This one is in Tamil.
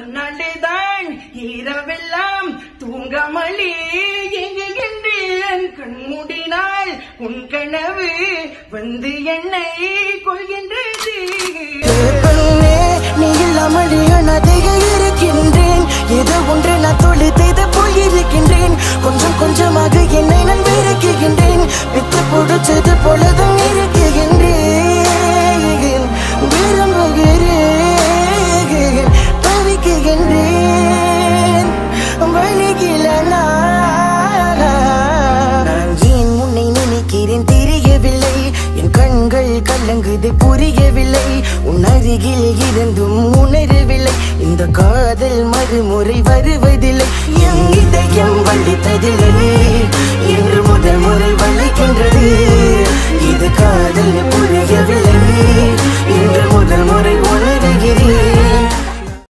தன்னாலேதான் இரவெல்லாம் தூங்காமலே எங்குகின்றேன் கண்மூடினால் உன் கனவு வந்து என்னை கொள்கின்றது பெண்ணே நீ இல்லாமல் அனாதைக இருக்கின்றேன் ஏதோ ஒன்று நான் தொழில் செய்த போல் இருக்கின்றேன் கொஞ்சம் கொஞ்சமாக என்னை நான் வெறுக்குகின்றேன் வித்து பிடிச்சது போலதான் இருக்குகின்றேன் விரும்புகிறேன் தவிக்குகின்றேன் வழிகில நான் ஏன் உன்னை நினைக்கிறேன் தெரியவில்லை என் கண்கள் கலங்குது புரியவில்லை உன் அருகில் இருந்தும் உணரவில்லை இந்த காதல் மறுமுறை வருவதில்லை என் இதயம் வலித்ததில்லை இன்று முதல் முறை வலிக்கின்றது இது காதல் புரியவில்லை இன்று முதல் முறை